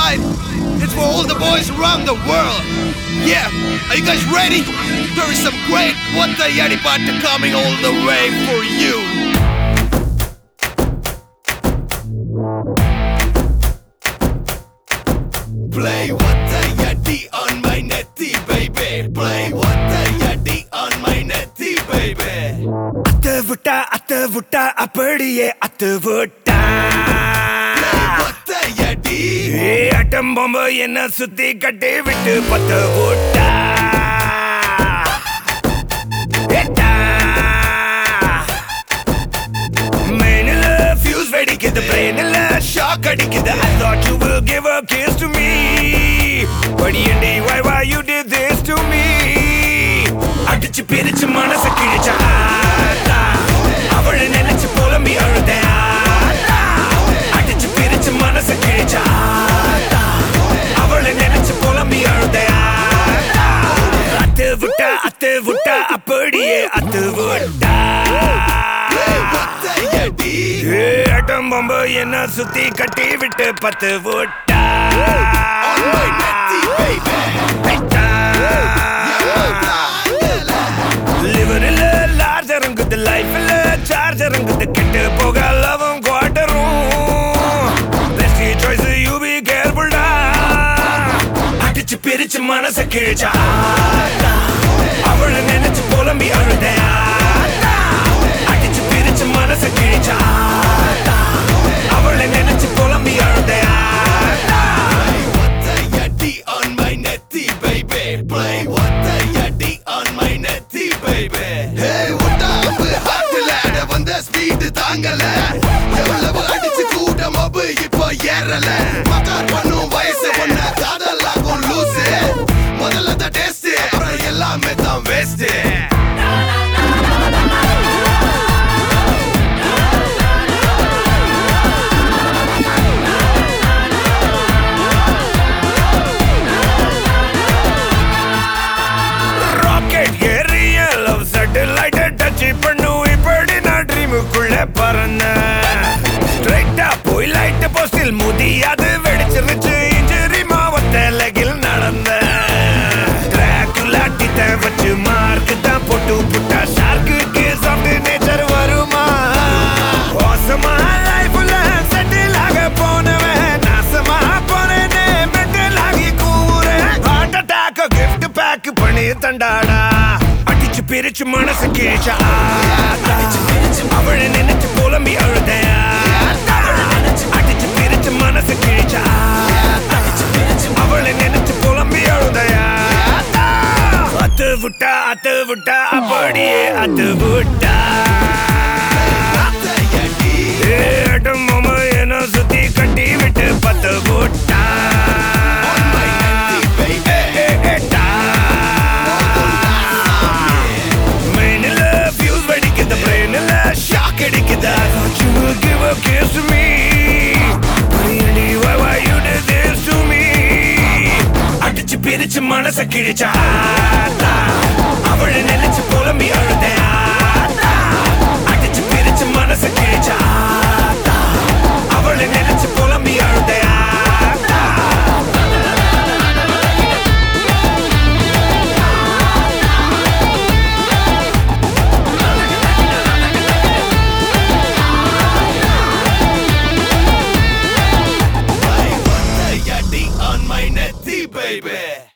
right. It's for all the boys around the world. Yeah, are you guys ready? There is some great What the Yeti Pata coming all the way for you. Play What the Yeti on my netty, baby. Play What the Yeti on my netty, baby. அத்து விட்டா அத்து விட்டா அப்படியே அத்து விட்டா Play What the Yeti. ஏ அட்டம் பொம்பை என்ன சுத்தி கட்டி விட்டு பத்து விட்டா ஏட்டா. மெயினில் fuse வெடிக்குது பிரெயினில் ஷாக் அடிக்குது I thought you will give a kiss to me But ஏண்டி why why you did this to me அடிச்சு பிரிச்சு மனச கிழிச்ச ஆத்தா. அவளை நினைச்சு புலம்பி அழுதேன் ஆத்தா. அடிச்சு பிரிச்சு மனச கிழிச்ச ஆத்தா. அவளை நினைச்சு புலம்பி அழுதேன் ஆத்தா. அத்து விட்டா அத்து விட்டா அப்படியே அத்து விட்டா Play What the Yeti. ஏ, அட்டம் பொம்பை என்ன சுத்தி கட்டி விட்டு பத்து விட்டா On my netty, baby. விட்டா. லிவரில் லார்ஜ் இறங்குது லைஃப்ல சார்ஜ் இறங்குது கெட்டு போக லவம் குவாட்டரும் பெஸ்ட் சாய்ஸ் யூ பி கேர்ஃபுல்டா அடிச்சு பிரிச்சு மனச கிழிச்சா அவளை நினைச்சு புலம்பி அழுதேன் ஆத்தா. அடிச்சு பிரிச்சு மனச கிழிச்சா அவளை நினைச்சு புலம்பி அழுதேன் ஆத்தா. What the Yeti on my netty, baby. Play What the Yeti on my netty, baby. Hey, ஒட்டாம்பு ஹாட்டுல வந்த ஸ்பீடு தாங்கல எவ்வளவு அடிச்சு கூட மபு இப்போ ஏறல மக்கார் பண்ணும் வயசு ஒன்ன காதலாகும் லூசு முதல்ல தான் டேஸ்ட் அப்புறம் எல்லாமே தான் வேஸ்ட் ராக்கெட் ஏறிய லவ் சேட்டலைட் டச் பண்ணும் இப்படி நான் ட்ரீமுக்குள்ள பறந்தேன் ஸ்ட்ரைட்டா போய் லைட் போஸ்டில் முதியாது வெடிச்சிருச்சு இன்ஜுரி மாவட்ட லகில் நடந்தேன் டிராக்குலா டித்த வச்சு மார்க் தான் போட்டு புட்டா ஷார்க்கு சாப்பிட்டு நேச்சர் வருமா மோசமா லைஃப்ல செட்டில் ஆக போனவன் நாசமா போனேனே மென்டல் ஆகி கூறேன் ஹார்ட் அட்டாக் கிஃப்ட் பேக் பண்ணி தண்டாடா அடிச்சு பிரிச்சு மனசு கேச்சா அவளை நினைச்சு புலம்பி அழுதேன் அடிச்சு பிரிச்சு மனசு கிழிச்சா அவளை நினைச்சு புலம்பி அழுதையா அத்து விட்டா அத்து விட்டா அப்படியே அத்து விட்டா What the Yeti. ஏட்டும் பொம்மை என்ன சுத்தி கட்டி விட்டு பத்து விட்டா On my netty, baby. ஏட்டா. மெயினில் fuse வெடிக்குது, brainல shock அடிக்குது. I thought you would give a kiss to me. Really, why, why you did this to me? அடிச்சு பிரிச்சு மனச கிழிச்ச ஆத்தா. அவளை நினைச்சு புலம்பி அழுதேன் ஆத்தா. அடிச்சு பிரிச்சு மனச கிழிச்ச ஆத்தா. அவளை நினைச்சு புலம்பி அழுதேன் ஆத்தா. Play What the Yeti on my netty, baby.